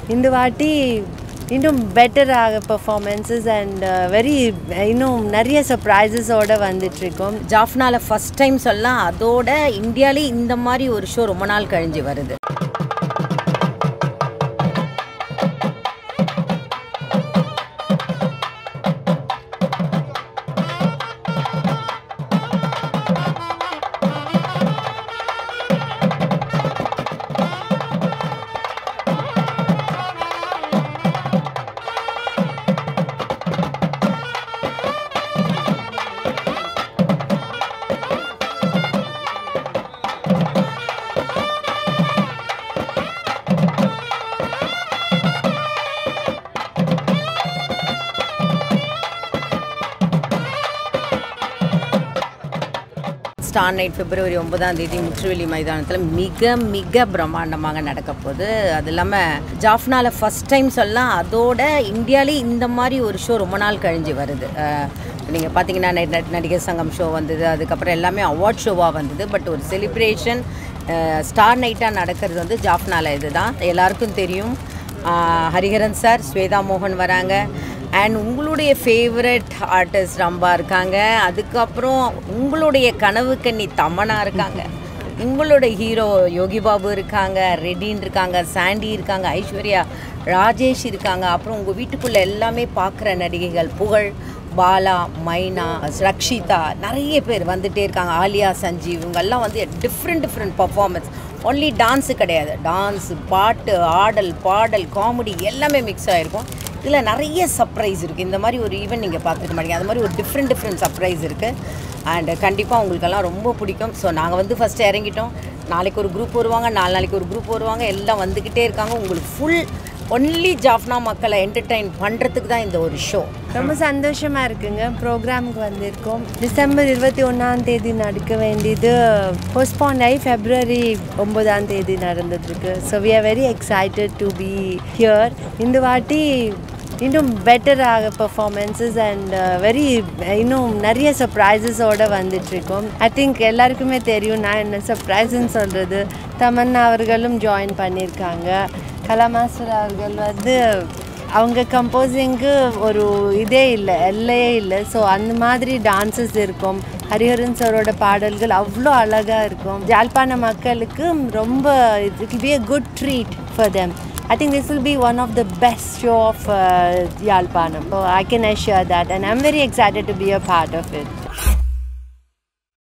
இந்த வாட்டி இன்னும் பெட்டராக பெர்ஃபார்மன்ஸஸ் அண்ட் வெரி இன்னும் நிறைய சர்ப்ரைசஸோடு வந்துட்டுருக்கோம் ஜாஃப்னால ஃபஸ்ட் டைம் சொல்லலாம் அதோட இந்தியாவிலே இந்த மாதிரி ஒரு ஷோ ரொம்ப நாள் கழிஞ்சு வருது ஸ்டார் நைட் பிப்ரவரி ஒன்பதாம் தேதி முற்றுவெளி மைதானத்தில் மிக மிக பிரம்மாண்டமாக நடக்க போகுது அது இல்லாமல் ஜாஃப்னால ஃபஸ்ட் டைம் சொல்லலாம் அதோட இந்தியாவிலே இந்த மாதிரி ஒரு ஷோ ரொம்ப நாள் கழிஞ்சு வருது நீங்கள் பார்த்தீங்கன்னா நெ- நடிகர் சங்கம் ஷோ வந்தது அதுக்கப்புறம் எல்லாமே அவார்ட் ஷோவாக வந்தது பட் ஒரு செலிப்ரேஷன் ஸ்டார் நைட்டாக நடக்கிறது வந்து ஜாஃப்னால இதுதான் எல்லாருக்கும் தெரியும் ஆஹ் ஹரிஹரன் சார் ஸ்வேதா மோகன் வராங்க அண்ட் உங்களுடைய ஃபேவரட் ஆர்டிஸ்ட் ரம்பா இருக்காங்க அதுக்கப்புறம் உங்களுடைய கனவு கன்னி தமனா இருக்காங்க உங்களோட ஹீரோ யோகி பாபு இருக்காங்க ரெட்டின் இருக்காங்க சாண்டி இருக்காங்க ஐஸ்வர்யா ராஜேஷ் இருக்காங்க அப்புறம் உங்கள் வீட்டுக்குள்ளே எல்லாமே பார்க்குற நடிகைகள் புகழ் பாலா மைனா ரக்ஷிதா நிறைய பேர் வந்துட்டே இருக்காங்க ஆலியா சஞ்சீவ் இவங்கெல்லாம் வந்து different different performance only dance கிடையாது டான்ஸ் பாட்டு ஆடல் பாடல் காமெடி எல்லாமே மிக்ஸ் ஆகிருக்கும் இதில் நிறைய சர்ப்ரைஸ் இருக்குது இந்த மாதிரி ஒரு ஈவெண்ட் நீங்கள் பார்த்துருக்க மாட்டீங்க அது மாதிரி ஒரு டிஃப்ரெண்ட் டிஃப்ரெண்ட் சர்ப்ரைஸ் இருக்குது அண்ட் கண்டிப்பாக உங்களுக்கெல்லாம் ரொம்ப பிடிக்கும் ஸோ நாங்கள் வந்து ஃபஸ்ட்டு இறங்கிட்டோம் நாளைக்கு ஒரு குரூப் வருவாங்க நாலு நாளைக்கு ஒரு குரூப் வருவாங்க எல்லாம் வந்துக்கிட்டே இருக்காங்க உங்களுக்கு ஃபுல் ஒன்லி ஜாஃப்னா மக்களை என்டர்டெயின் பண்ணுறதுக்கு தான் இந்த ஒரு ஷோ ரொம்ப சந்தோஷமாக இருக்குங்க ப்ரோக்ராமுக்கு வந்திருக்கோம் டிசம்பர் இருபத்தி ஒன்றாம் தேதி நடக்க வேண்டியது போஸ்ட்பாண்ட் ஆகி ஃபெப்ரவரி ஒம்பதாம் தேதி நடந்ததுருக்கு so we are very excited to be here இந்த வாட்டி இன்னும் பெட்டராக பெர்ஃபார்மன்ஸஸ் அண்ட் வெரி இன்னும் நிறைய சர்ப்ரைசஸோடு வந்துட்டுருக்கோம் ஐ திங்க் எல்லாருக்குமே தெரியும் நான் என்ன சர்ப்ரைஸ்ன்னு சொல்கிறது தமன்னா அவர்களும் ஜாயின் பண்ணியிருக்காங்க கலாமாஸ்வர் அவர்கள் வந்து அவங்க கம்போசிங்க்கு ஒரு இதே இல்லை எல்லையே இல்லை ஸோ அந்த மாதிரி டான்சஸ் இருக்கும் ஹரிஹரன் சாரோட பாடல்கள் அவ்வளோ அழகாக இருக்கும் ஜாழ்ப்பாண மக்களுக்கு ரொம்ப it be a good treat for them I think this will be one of the best show of uh, Yalpanam. So I can assure that and I'm very excited to be a part of it.